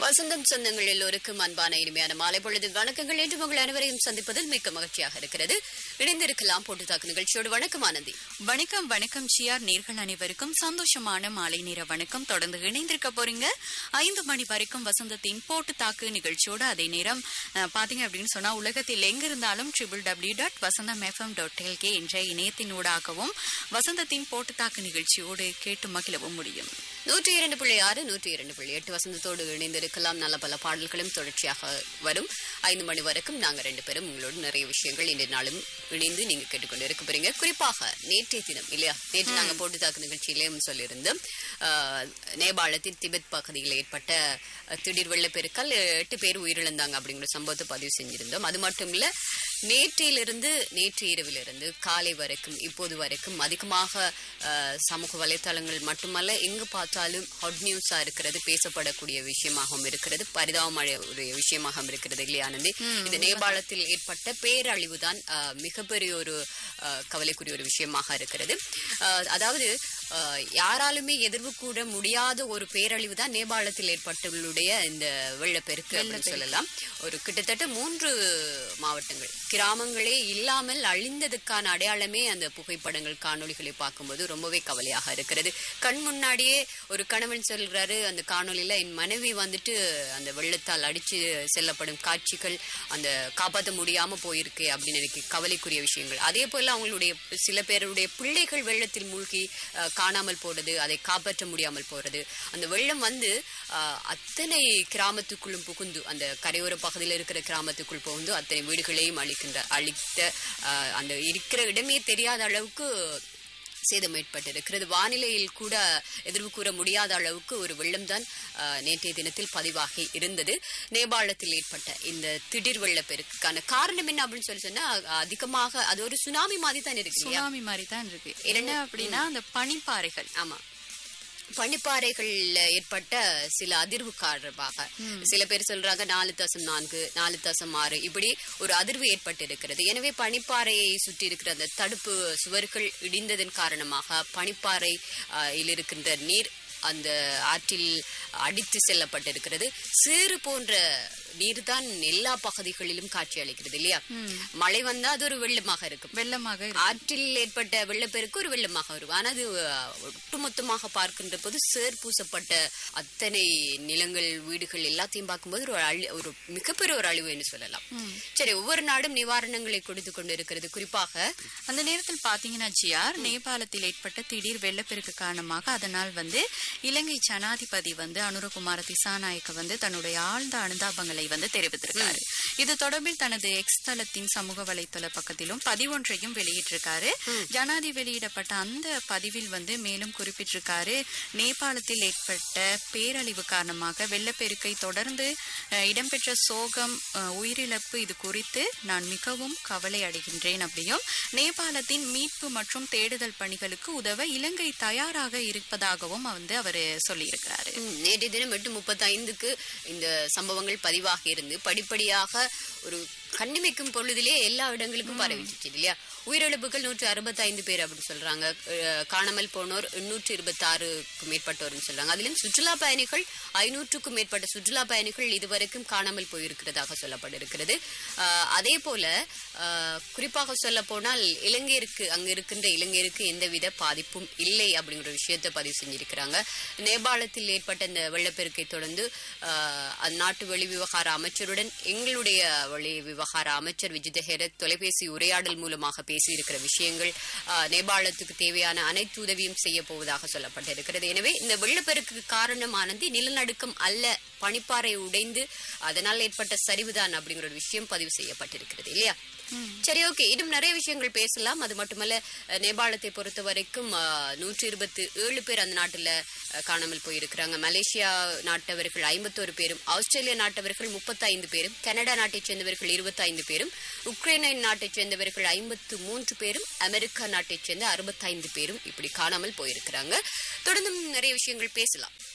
வசந்தம் சொந்தங்கள் எல்லோருக்கும் அன்பான இனிமையான மாலை பொழுது வணக்கங்கள் என்று உங்கள் அனைவரையும் சந்திப்பதில் மிக்க மகிழ்ச்சியாக இருக்கிறது இணைந்திருக்கலாம் போட்டு தாக்கு நிகழ்ச்சியோடு வணக்கம் ஆனந்தி வணக்கம் வணக்கம் சிஆர் நேர்கள் அனைவருக்கும் சந்தோஷமான மாலை நேர வணக்கம் தொடர்ந்து இணைந்திருக்க போறீங்க ஐந்து மணி வரைக்கும் வசந்தத்தின் போட்டு தாக்கு நிகழ்ச்சியோடு அதே நேரம் அஹ், பாத்தீங்க அப்படின்னு சொன்னா உலகத்தில் எங்க இருந்தாலும் triple W dot Vasantham FM dot LK என்ற இணையத்தினூடாகவும் வசந்தத்தின் போட்டு தாக்கு நிகழ்ச்சியோடு கேட்டு மகிழவும் முடியும் நூற்றி இரண்டு புள்ளி ஆறு நூற்றி இரண்டு புள்ளி எட்டு வசந்தத்தோடு இணைந்திருக்கலாம் நல்ல பல பாடல்களும் தொடர்ச்சியாக வரும் ஐந்து மணி வரைக்கும் நாங்க ரெண்டு பேரும் உங்களோட நிறைய விஷயங்கள் இன்றைய நாளும் இணைந்து நீங்க கேட்டுக்கொண்டு இருக்க போறீங்க குறிப்பாக நேற்றைய தினம் இல்லையா நேற்று நாங்க போட்டு தாக்கு நிகழ்ச்சியிலேயும் சொல்லியிருந்தோம் ஆஹ், நேபாளத்தின் திபெத் பகுதியில் ஏற்பட்ட அஹ், திடீர் வெள்ளப்பெருக்கால் எட்டு பேர் உயிரிழந்தாங்க அப்படிங்கிற சம்பவத்தை பதிவு செஞ்சிருந்தோம் அது மட்டும் இல்ல நேற்றிலிருந்து நேற்று இரவிலிருந்து காலை வரைக்கும் இப்போது வரைக்கும் அதிகமாக அஹ், சமூக வலைத்தளங்கள் மட்டுமல்ல எங்கு பார்த்தாலும் ஹாட் நியூஸா இருக்கிறது பேசப்படக்கூடிய விஷயமாகவும் இருக்கிறது பரிதாபமான ஒரு விஷயமாகவும் இருக்கிறது இல்லையா ஆனந்தி இந்த நேபாளத்தில் ஏற்பட்ட பேரழிவு தான் மிகப்பெரிய ஒரு அஹ், கவலைக்குரிய ஒரு விஷயமாக இருக்கிறது அஹ், அதாவது அஹ், யாராலுமே எதிர்வு கூட முடியாத ஒரு பேரழிவு தான் நேபாளத்தில் ஏற்பட்டுள்ள இந்த வெள்ளப்பெருக்கு அப்படின்னு சொல்லலாம் ஒரு கிட்டத்தட்ட மூன்று மாவட்டங்கள் கிராமங்களே இல்லாமல் அழிந்ததுக்கான அடையாளமே அந்த புகைப்படங்கள் காணொளிகளை பார்க்கும்போது ரொம்பவே கவலையாக இருக்கிறது கண் முன்னாடியே ஒரு கணவன் சொல்றாரு அந்த காணொளியில என் மனைவி வந்துட்டு அந்த வெள்ளத்தால் அடிச்சு செல்லப்படும் காட்சிகள் அந்த காப்பாற்ற முடியாம போயிருக்கு அப்படின்னு எனக்கு கவலைக்குரிய விஷயங்கள் அதே போல அவங்களுடைய சில பேருடைய பிள்ளைகள் வெள்ளத்தில் மூழ்கி அஹ், காணாமல் போறது அதை காப்பாற்ற முடியாமல் போறது அந்த வெள்ளம் வந்து அஹ், அத்தனை கிராமத்துக்குள்ளும் புகுந்து அந்த கரையோர பகுதியில் இருக்கிற கிராமத்துக்குள் புகுந்து அத்தனை வீடுகளையும் அழிக்கின்ற அழித்த அஹ், அந்த இருக்கிற இடமே தெரியாத அளவுக்கு சேதம் ஏற்பட்டிருக்கிறது வானிலையில் கூட எதிர்வு கூற முடியாத அளவுக்கு ஒரு வெள்ளம்தான் அஹ், நேற்றைய தினத்தில் பதிவாகி இருந்தது நேபாளத்தில் ஏற்பட்ட இந்த திடீர் வெள்ளப்பெருக்கான காரணம் என்ன அப்படின்னு சொல்லி சொன்னா அ- அதிகமாக அது ஒரு சுனாமி மாதிரி தான் இருக்கு இல்லையா? சுனாமி மாதிரி தான் இருக்கு என்ன அப்படின்னா அந்த பனிப்பாறைகள் ஆமா பனிப்பாறைகள்ல ஏற்பட்ட சில அதிர்வு காரணமாக சில பேர் சொல்றாங்க நாலு தசம் நான்கு நாலு தசம் ஆறு இப்படி ஒரு அதிர்வு ஏற்பட்டு இருக்கிறது எனவே பனிப்பாறையை சுற்றி இருக்கிற அந்த தடுப்பு சுவர்கள் இடிந்ததன் காரணமாக பனிப்பாறை ஆஹ், இல் இருக்கின்ற நீர் அந்த ஆற்றில் அடித்து செல்லப்பட்டிருக்கிறது சேறு போன்ற நீர்தான் எல்லா பகுதிகளிலும் காட்சி அளிக்கிறது இல்லையா மழை வந்தா அது ஒரு வெள்ளமாக இருக்கும் வெள்ளமாக இருக்கு. ஆற்றில் ஏற்பட்ட வெள்ளப்பெருக்கு ஒரு வெள்ளமாக வரும் ஆனா அது அஹ், ஒட்டுமொத்தமாக பார்க்கின்ற போது சேர் பூசப்பட்ட அத்தனை நிலங்கள் வீடுகள் எல்லாத்தையும் பார்க்கும்போது ஒரு அழி ஒரு மிகப்பெரிய ஒரு அழிவு என்று சொல்லலாம் சரி ஒவ்வொரு நாடும் நிவாரணங்களை கொடுத்து கொண்டு இருக்கிறது குறிப்பாக அந்த நேரத்தில் பாத்தீங்கன்னா ஜிஆர் நேபாளத்தில் ஏற்பட்ட திடீர் வெள்ளப்பெருக்கு காரணமாக அதனால் வந்து இலங்கை ஜனாதிபதி வந்து அனுரகுமார திசாநாயக்க வந்து தன்னுடைய ஆழ்ந்த அனுதாபங்களை வந்து தெரிவித்திருக்காரு இது தொடர்பில் தனது எக்ஸ் தளத்தின் சமூக வலைத்தள பக்கத்திலும் பதிவொன்றையும் வெளியிட்டிருக்காரு ஜனாதி வெளியிடப்பட்ட அந்த பதிவில் வந்து மேலும் குறிப்பிட்டிருக்காரு நேபாளத்தில் ஏற்பட்ட பேரழிவு காரணமாக வெள்ளப்பெருக்கை தொடர்ந்து அஹ், இடம்பெற்ற சோகம் அஹ், உயிரிழப்பு இது குறித்து நான் மிகவும் கவலை அடைகின்றேன் அப்படியும் நேபாளத்தின் மீட்பு மற்றும் தேடுதல் பணிகளுக்கு உதவ இலங்கை தயாராக இருப்பதாகவும் வந்து அவர் சொல்லியிருக்கிறாரு ம், நேற்றைய தினம் எட்டு முப்பத்தி ஐந்துக்கு இந்த சம்பவங்கள் பதிவாகி இருந்து படிப்படியாக ஒரு கண்ணிமைக்கும் பொழுதிலே எல்லா இடங்களுக்கும் பரவிச்சிச்சு இல்லையா உயிரிழப்புகள் நூற்றி அறுபத்தி ஐந்து பேர் அப்படின்னு சொல்றாங்க அஹ், காணாமல் போனோர் எண்ணூற்றி இருபத்தி ஆறுக்கும் மேற்பட்டோர்னு சொல்றாங்க அதிலும் சுற்றுலா பயணிகள் ஐநூற்றுக்கும் மேற்பட்ட சுற்றுலா பயணிகள் இதுவரைக்கும் காணாமல் போயிருக்கிறதாக சொல்லப்பட்டிருக்கிறது அஹ், அதே போல அஹ், குறிப்பாக சொல்ல போனால் இலங்கையருக்கு அங்க இருக்கின்ற இலங்கையருக்கு எந்தவித பாதிப்பும் இல்லை அப்படிங்கிற விஷயத்தை பதிவு செஞ்சிருக்கிறாங்க நேபாளத்தில் ஏற்பட்ட இந்த வெள்ளப்பெருக்கை தொடர்ந்து அஹ், அந்நாட்டு வெளி விவகார அமைச்சருடன் எங்களுடைய வெளி விவகார அமைச்சர் விஜித ஹெரத் தொலைபேசி உரையாடல் மூலமாக பேசியிருக்கிற விஷயங்கள் அஹ், நேபாளத்துக்கு தேவையான அனைத்து உதவியும் செய்ய போவதாக சொல்லப்பட்டிருக்கிறது எனவே இந்த வெள்ளப்பெருக்கு காரணமானது நிலநடுக்கம் அல்ல பனிப்பாறை உடைந்து அதனால் ஏற்பட்ட சரிவுதான் அப்படிங்கிற ஒரு விஷயம் பதிவு செய்யப்பட்டிருக்கிறது இல்லையா சரி ஓகே இன்னும் நிறைய விஷயங்கள் பேசலாம் அது மட்டுமல்ல அஹ், நேபாளத்தை பொறுத்த வரைக்கும் நூற்றி இருபத்தி ஏழு பேர் அந்த நாட்டுல அஹ், காணாமல் போயிருக்கிறாங்க மலேசியா நாட்டவர்கள் ஐம்பத்தோரு பேரும் ஆஸ்திரேலியா நாட்டவர்கள் முப்பத்தைந்து பேரும் கனடா நாட்டைச் சேர்ந்தவர்கள் இருபத்தைந்து பேரும் உக்ரைனை நாட்டைச் சேர்ந்தவர்கள் ஐம்பத்து மூன்று பேரும் அமெரிக்கா நாட்டைச் சேர்ந்த அறுபத்தைந்து பேரும் இப்படி காணாமல் போயிருக்கிறாங்க தொடர்ந்தும் நிறைய விஷயங்கள் பேசலாம்